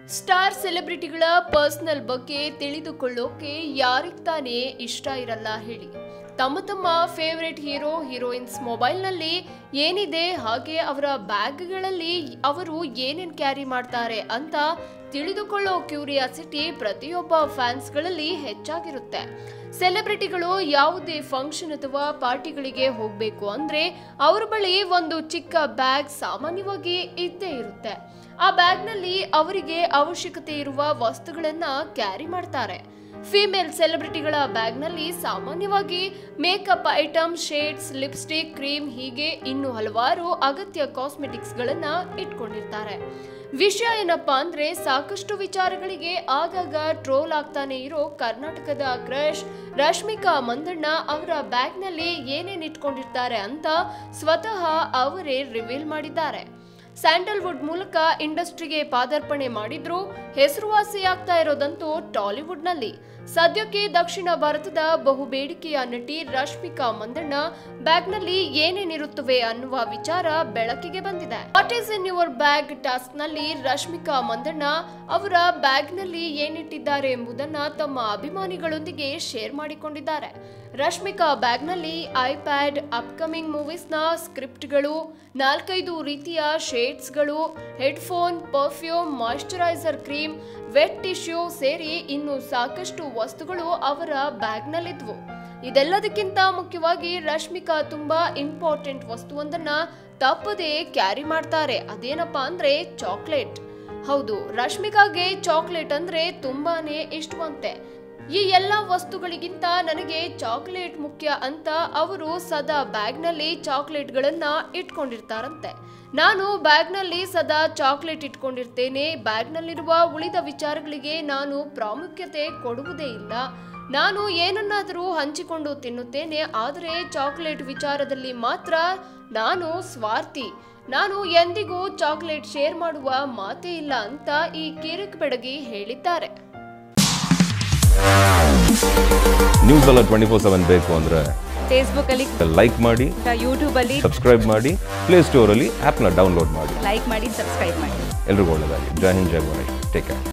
star ಸೆಲೆಬ್ರಿಟಿಗಳ personal ಬಗ್ಗೆ ತಿಳಿದುಕೊಳ್ಳೋಕೆ ಯಾರಿಗ್ ತಾನೇ ಇಷ್ಟ ಇರಲ್ಲ ಹೇಳಿ ತಮ್ಮ ತಮ್ಮ ಫೇವರೆಟ್ ಹೀರೋ ಹೀರೋಯಿನ್ಸ್ ಮೊಬೈಲ್ನಲ್ಲಿ ಏನಿದೆ ಹಾಗೆ ಅವರ ಬ್ಯಾಗ್ಗಳಲ್ಲಿ ಅವರು ಏನೇನು ಕ್ಯಾರಿ ಮಾಡ್ತಾರೆ ಅಂತ ತಿಳಿದುಕೊಳ್ಳೋ ಕ್ಯೂರಿಯಾಸಿಟಿ ಪ್ರತಿಯೊಬ್ಬ ಫ್ಯಾನ್ಸ್ಗಳಲ್ಲಿ ಹೆಚ್ಚಾಗಿರುತ್ತೆ ಸೆಲೆಬ್ರಿಟಿಗಳು ಯಾವುದೇ ಫಂಕ್ಷನ್ ಅಥವಾ ಪಾರ್ಟಿಗಳಿಗೆ ಹೋಗಬೇಕು ಅಂದ್ರೆ ಅವರ ಬಳಿ ಒಂದು ಚಿಕ್ಕ ಬ್ಯಾಗ್ ಸಾಮಾನ್ಯವಾಗಿ ಇದ್ದೇ ಇರುತ್ತೆ ಆ ಬ್ಯಾಗ್ನಲ್ಲಿ ಅವರಿಗೆ ಅವಶ್ಯಕತೆ ಇರುವ ವಸ್ತುಗಳನ್ನ ಕ್ಯಾರಿ ಮಾಡ್ತಾರೆ ಫಿಮೇಲ್ ಸೆಲೆಬ್ರಿಟಿಗಳ ಬ್ಯಾಗ್ನಲ್ಲಿ ಸಾಮಾನ್ಯವಾಗಿ makeup item shades lipstick cream ಹೀಗೆ ಇನ್ನು ಹಲವಾರು ಅಗತ್ಯ ಕಾಸ್ಮೆಟಿಕ್ಸ್ಗಳನ್ನ ಇಟ್ಕೊಂಡಿರ್ತಾರೆ ವಿಷಯ ಏನಪ್ಪಾ ಅಂದ್ರೆ ಸಾಕಷ್ಟು ವಿಚಾರಗಳಿಗೆ ಆಗಾಗ ಟ್ರೋಲ್ ಆಗ್ತಾನೆ ಇರೋ ಕರ್ನಾಟಕದ ಕ್ರಶ್ ರಶ್ಮಿಕಾ ಮಂದಣ್ಣ ಅವರ ಬ್ಯಾಗ್ನಲ್ಲಿ ಏನೇನ್ ಇಟ್ಕೊಂಡಿರ್ತಾರೆ ಅಂತ ಸ್ವತಃ ಅವರೇ ರಿವೀಲ್ ಮಾಡಿದ್ದಾರೆ ಸ್ಯಾಂಡಲ್ವುಡ್ ಮೂಲಕ ಇಂಡಸ್ಟ್ರಿಗೆ ಪಾದಾರ್ಪಣೆ ಮಾಡಿದ್ರು ಹೆಸರುವಾಸಿಯಾಗ್ತಾ ಇರೋದಂತೂ ಟಾಲಿವುಡ್ನಲ್ಲಿ ಸದ್ಯಕ್ಕೆ ದಕ್ಷಿಣ ಭಾರತದ ಬಹು ಬೇಡಿಕೆಯ ನಟಿ ರಶ್ಮಿಕಾ ಮಂದಣ್ಣ ಬ್ಯಾಗ್ನಲ್ಲಿ ಏನೇನಿರುತ್ತವೆ ಅನ್ನುವ ವಿಚಾರ ಬೆಳಕಿಗೆ ಬಂದಿದೆ what is in your bag task ನಲ್ಲಿ ರಶ್ಮಿಕಾ ಮಂದಣ್ಣ ಅವರ ಬ್ಯಾಗ್ನಲ್ಲಿ ಏನಿಟ್ಟಿದ್ದಾರೆ ಎಂಬುದನ್ನ ತಮ್ಮ ಅಭಿಮಾನಿಗಳೊಂದಿಗೆ ಶೇರ್ ಮಾಡಿಕೊಂಡಿದ್ದಾರೆ ರಶ್ಮಿಕಾ ಬ್ಯಾಗ್ನಲ್ಲಿ ಐಪ್ಯಾಡ್ ಅಪ್ಕಮಿಂಗ್ ಮೂವೀಸ್ನ ಸ್ಕ್ರಿಪ್ಟ್ಗಳು ನಾಲ್ಕೈದು ರೀತಿಯ ಶೇಡ್ಸ್ಗಳು headphone perfume moisturiser cream wet tissue ಸೇರಿ ಇನ್ನು ಸಾಕಷ್ಟು ವಸ್ತುಗಳು ಅವರ ಬ್ಯಾಗ್ನಲ್ಲಿದ್ವು ಇದೆಲ್ಲದಕ್ಕಿಂತ ಮುಖ್ಯವಾಗಿ ರಶ್ಮಿಕಾ ತುಂಬಾ ಇಂಪಾರ್ಟೆಂಟ್ ವಸ್ತುವೊಂದನ್ನ ತಪ್ಪದೆ ಕ್ಯಾರಿ ಮಾಡ್ತಾರೆ ಅದೇನಪ್ಪಾ ಅಂದ್ರೆ ಚಾಕ್ಲೇಟ್ ಹೌದು ರಶ್ಮಿಕಾಗೆ ಚಾಕ್ಲೇಟ್ ಅಂದ್ರೆ ತುಂಬಾನೇ ಇಷ್ಟವಂತೆ ಈ ಎಲ್ಲ ವಸ್ತುಗಳಿಗಿಂತ ನನಗೆ ಚಾಕ್ಲೇಟ್ ಮುಖ್ಯ ಅಂತ ಅವರು ಸದಾ ಬ್ಯಾಗ್ನಲ್ಲಿ ಚಾಕ್ಲೇಟ್ಗಳನ್ನ ಇಟ್ಕೊಂಡಿರ್ತಾರಂತೆ ನಾನು ಬ್ಯಾಗ್ನಲ್ಲಿ ಸದಾ ಚಾಕ್ಲೇಟ್ ಇಟ್ಕೊಂಡಿರ್ತೇನೆ ಬ್ಯಾಗ್ನಲ್ಲಿರುವ ಉಳಿದ ವಿಚಾರಗಳಿಗೆ ನಾನು ಪ್ರಾಮುಖ್ಯತೆ ಕೊಡುವುದೇ ಇಲ್ಲ ನಾನು ಏನನ್ನಾದರೂ ಹಂಚಿಕೊಂಡು ತಿನ್ನುತ್ತೇನೆ ಆದರೆ ಚಾಕ್ಲೇಟ್ ವಿಚಾರದಲ್ಲಿ ಮಾತ್ರ ನಾನು ಸ್ವಾರ್ಥಿ ನಾನು ಎಂದಿಗೂ ಚಾಕ್ಲೇಟ್ ಶೇರ್ ಮಾಡುವ ಮಾತೇ ಇಲ್ಲ ಅಂತ ಈ ಕಿರಿಕ್ ಬೆಡಗಿ ಹೇಳಿದ್ದಾರೆ ನ್ಯೂಸ್ ಎಲ್ಲ ಟ್ವೆಂಟಿ ಫೋರ್ ಸೆವೆನ್ ಬೇಕು ಅಂದರೆ ಫೇಸ್ಬುಕ್ ಅಲ್ಲಿ ಲೈಕ್ ಮಾಡಿ ಯೂಟ್ಯೂಬ್ ಅಲ್ಲಿ ಸಬ್ಸ್ಕ್ರೈಬ್ ಮಾಡಿ ಪ್ಲೇಸ್ಟೋರಲ್ಲಿ ಆ್ಯಪ್ನ ಡೌನ್ಲೋಡ್ ಮಾಡಿ ಲೈಕ್ ಮಾಡಿ ಸಬ್ಸ್ಕ್ರೈಬ್ ಮಾಡಿ ಎಲ್ರಿಗೂ ಒಳ್ಳೆಯದಾಗಿ ಜೈ ಹಿಂದ್ ಜೈ ಗಣೇಶ್ ಟೇಕ್ ಕೇರ್